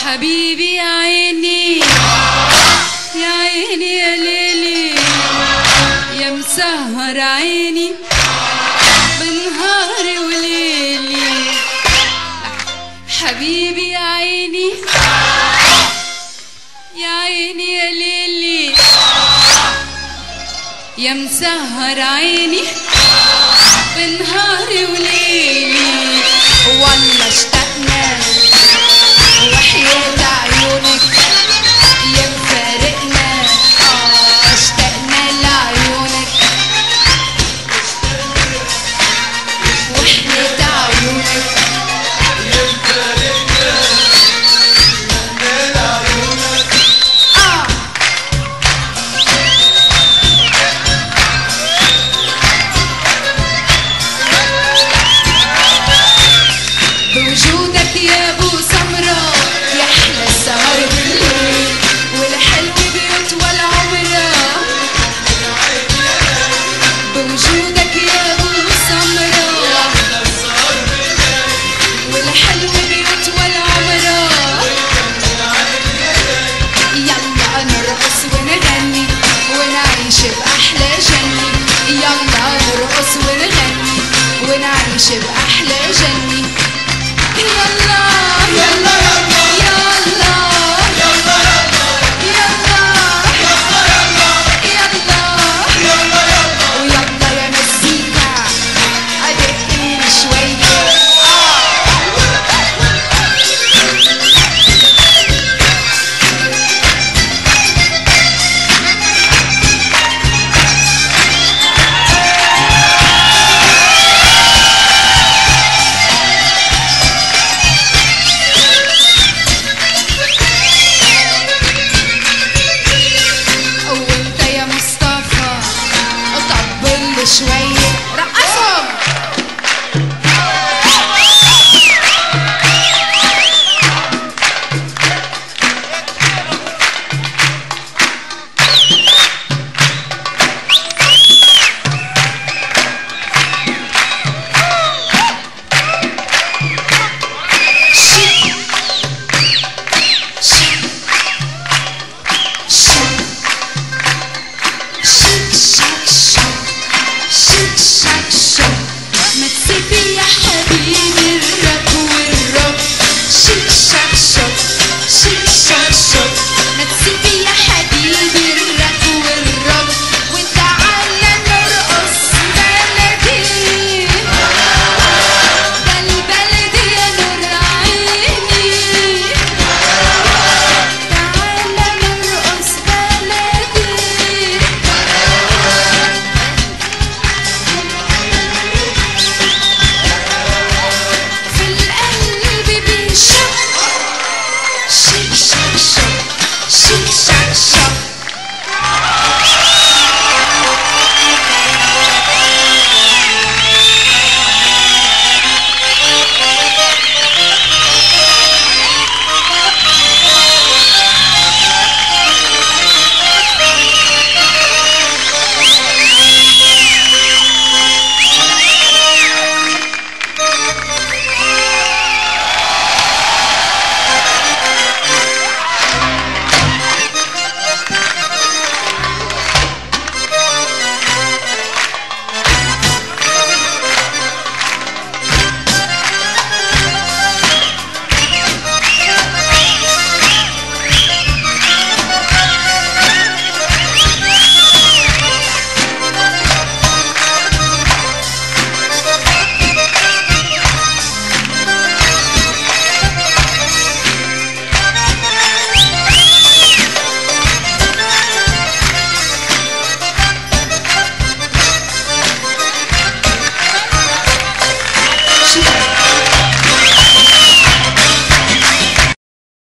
حبيبي يا عيني يا عيني يا ليلي يا مسهر عيني بنهاري وليلي حبيبي يا عيني يا عيني يا ليلي يا مسهر عيني بنهاري وليلي والله اشتقنا وحياة عيونك يا مفارقنا اه اشتقنا لعيونك وحياة عيونك اه بوجودك يا ابو سمرة يا احلى السهر بالليل والحلو بيطول عمره بوجودك يا ابو سمرة والحلو بيطول عمره يلا نرقص ونغني ونعيش بأحلى جنة يلا نرقص ونغني ونعيش بأحلى جنة يلا